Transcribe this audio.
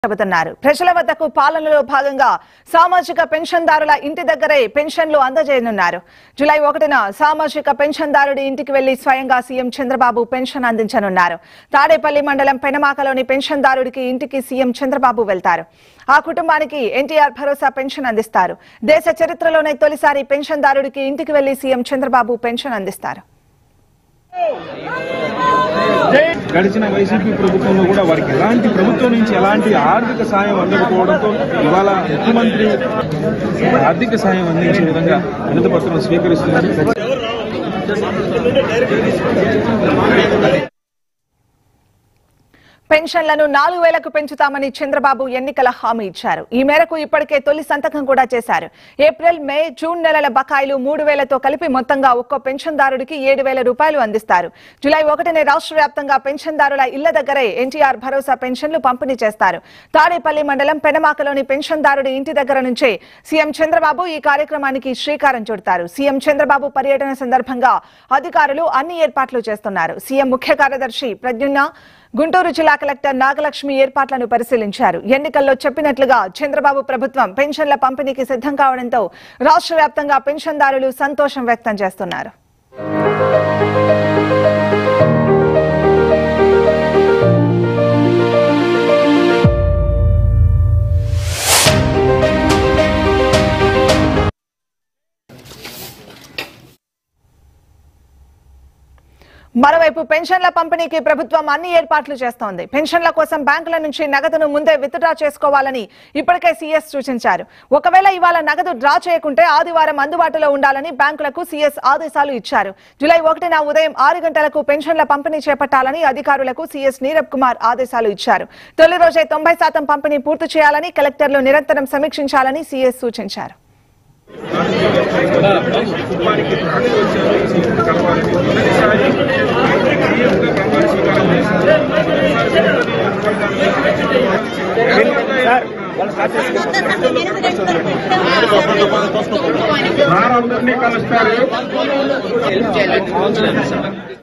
చెబుతున్నారు ప్రజల వద్దకు పాలనలో భాగంగా సామాజిక పెన్షన్దారుల ఇంటి దగ్గరే పెన్షన్లు అందజేయనున్నారు జూలై ఒకటిన సామాజిక పెన్షన్దారుడి ఇంటికి వెళ్లి స్వయంగా సీఎం చంద్రబాబు పెన్షన్ అందించనున్నారు తాడేపల్లి మండలం పెనమాకలోని పెన్షన్దారుడికి ఇంటికి సీఎం చంద్రబాబు వెళ్తారు ఆ కుటుంబానికి ఎన్టీఆర్ భరోసా పెన్షన్ అందిస్తారు దేశ చరిత్రలోనే తొలిసారి పెన్షన్దారుడికి ఇంటికి వెళ్లి సీఎం చంద్రబాబు పెన్షన్ అందిస్తారు గడిచిన వైసీపీ ప్రభుత్వంలో కూడా వారికి ఎలాంటి ప్రభుత్వం నుంచి ఎలాంటి ఆర్థిక సాయం అందకపోవడంతో ఇవాళ ముఖ్యమంత్రి ఆర్థిక సాయం అందించే విధంగా వినతి పత్రం స్వీకరిస్తున్నారు పెన్షన్లను నాలుగు వేలకు పెంచుతామని చంద్రబాబు ఎన్నికల హామీ ఇచ్చారు ఈ మేరకు ఇప్పటికే తొలి సంతకం కూడా చేశారు ఏప్రిల్ మే జూన్ నెలల బకాయిలు మూడు వేలతో కలిపి మొత్తంగా ఒక్కో పెన్షన్దారుడికి ఏడు వేల రూపాయలు అందిస్తారు జులై ఒకటినే రాష్ట్ర వ్యాప్తంగా పెన్షన్దారుల ఇళ్ల దగ్గరే ఎన్టీఆర్ భరోసా పెన్షన్లు పంపిణీ చేస్తారు తాడేపల్లి మండలం పెనమాకలోని పెన్షన్దారుడి ఇంటి దగ్గర నుంచే సీఎం చంద్రబాబు ఈ కార్యక్రమానికి శ్రీకారం చుడతారు సీఎం చంద్రబాబు పర్యటన సందర్భంగా అధికారులు అన్ని ఏర్పాట్లు చేస్తున్నారు సీఎం ముఖ్య కార్యదర్శి ప్రద్యున్న గుంటూరు జిల్లా కలెక్టర్ నాగలక్ష్మి ఏర్పాట్లను పరిశీలించారు ఎన్నికల్లో చెప్పినట్లుగా చంద్రబాబు ప్రభుత్వం పెన్షన్ల పంపిణీకి సిద్ధం కావడంతో రాష్ట్ర వ్యాప్తంగా పెన్షన్దారులు సంతోషం వ్యక్తం చేస్తున్నారు మరోవైపు పెన్షన్ల పంపిణీకి ప్రభుత్వం అన్ని ఏర్పాట్లు చేస్తోంది పెన్షన్ల కోసం బ్యాంకుల నుంచి నగదును ముందే విత్డ్రా చేసుకోవాలని ఇప్పటికే సీఎస్ సూచించారు ఒకవేళ ఇవాళ నగదు డ్రా చేయకుంటే ఆదివారం అందుబాటులో ఉండాలని బ్యాంకులకు సీఎస్ ఆదేశాలు ఇచ్చారు జూలై ఒకటిన ఉదయం ఆరు గంటలకు పెన్షన్ల పంపిణీ చేపట్టాలని అధికారులకు సీఎస్ నీరబ్ కుమార్ ఆదేశాలు ఇచ్చారు తొలి రోజే తొంభై శాతం పంపిణీ పూర్తి చేయాలని కలెక్టర్లు నిరంతరం సమీక్షించాలని సీఎస్ సూచించారు కుటుంబానికి హామీ వచ్చారు కలవాలని మొదటిసారి సీఎంగా ప్రమాణ స్వీకారం చేశారు వారందరినీ కలుస్తారు